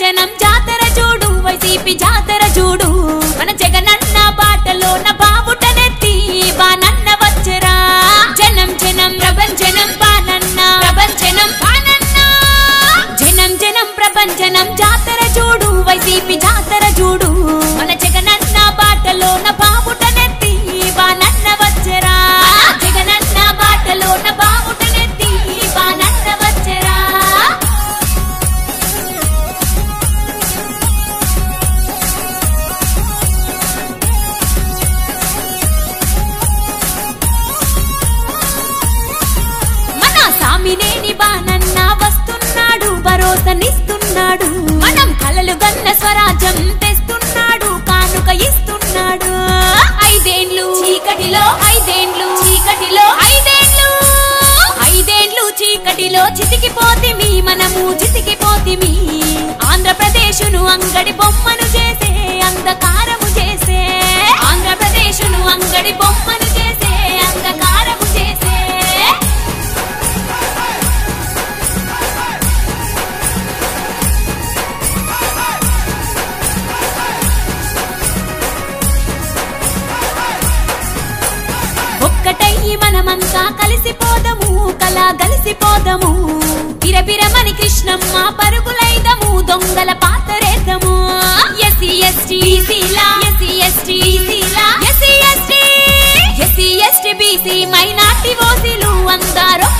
ప్రభంజనం జాతర చూడు వైసీపీ జాతర చూడు మన జగనన్న బాటలోన బావుటనెత్తి బానన్న వచ్చరా జనం జనం ప్రభంజనం బానన్న ప్రభంజనం బానన్న జనం జనం ప్రభంజనం జాతర చూడు వైసీపీ జాతర చూడు మన జగనన్న బాటలోన బావుటనెత్తి బానన్న వచ్చరా జగనన్న బాటలోన బావుటనెత్తి బానన్న వచ్చరా మన సామినేని బానన్న వస్తున్నాడు భరోసనిస్తున్నాడు మనం కలలు గన్న స్వరాజ్యం తెస్తున్నాడు కానుక ఇస్తున్నాడు ఐదేండ్లు చీకటిలో ఐదేండ్లు చీకటిలో ఐదేండ్లు ఐదేండ్లు చీకటిలో చితికిపోతిమి మనము చితికిపోతిమి ఆంధ్రప్రదేశును అంగడి బొమ్మను చేసే అంధకారము చేసే ఆంధ్రప్రదేశును అంగడి బొమ్మను చేసే అంధకారము చేసే ఒక్కటయ్యి మనమంతా కలిసిపోదము కలా కలిసిపోదము బిరబిరమని కృష్ణమ్మ పరుగులైదము దొంగల పాతరేద్దాము ఎస్సీ ఎస్టీ బీసీలా ఎస్సీ ఎస్టీ బీసీలా SC ST SC ST BC minority ఓసీలు అందరూ